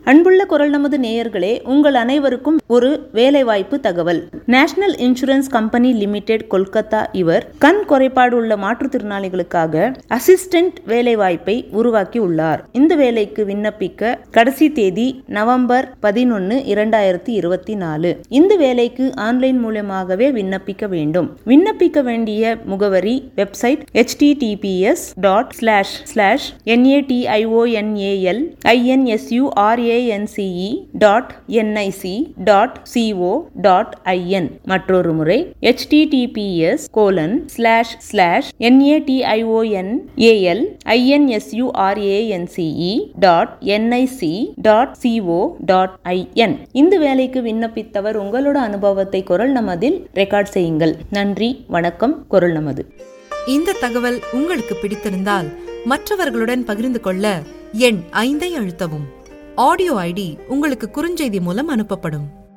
அன்புள்ள குரல் நமது நேயர்களே உங்கள் அனைவருக்கும் ஒரு வேலைவாய்ப்பு தகவல் national insurance company limited Kolkata இவர் கண் குறைபாடு உள்ள மாற்றுத்திறனாளிகளுக்காக அசிஸ்டன்ட் வேலைவாய்ப்பை உருவாக்கி உள்ளார் இந்த வேலைக்கு விண்ணப்பிக்க கடைசி தேதி நவம்பர் பதினொன்னு இரண்டாயிரத்தி இருபத்தி நாலு இந்த வேலைக்கு ஆன்லைன் மூலமாகவே விண்ணப்பிக்க வேண்டும் விண்ணப்பிக்க வேண்டிய முகவரி website https dot slash slash என்ஏடிஐஓஎன்ஏஎல் INSURANCE dot NIC dot CO dot IN மற்றொரு முறை https colon slash slash என்ஏடிஐஓஎன்ஏஎல் INSURANCE dot NIC dot CO dot IN இந்த வேலைக்கு விண்ணப்பித்தவர் உங்களோட அனுபவத்தை குரல் நமதில் ரெக்கார்ட் செய்யுங்கள் நன்றி வணக்கம் குரல் நமது இந்த தகவல் உங்களுக்கு பிடித்திருந்தால் மற்றவர்களுடன் பகிர்ந்து கொள்ள எண் ஐந்தை அழுத்தவும் ஆடியோ ஐடி உங்களுக்கு குறுஞ்செய்தி மூலம் அனுப்பப்படும்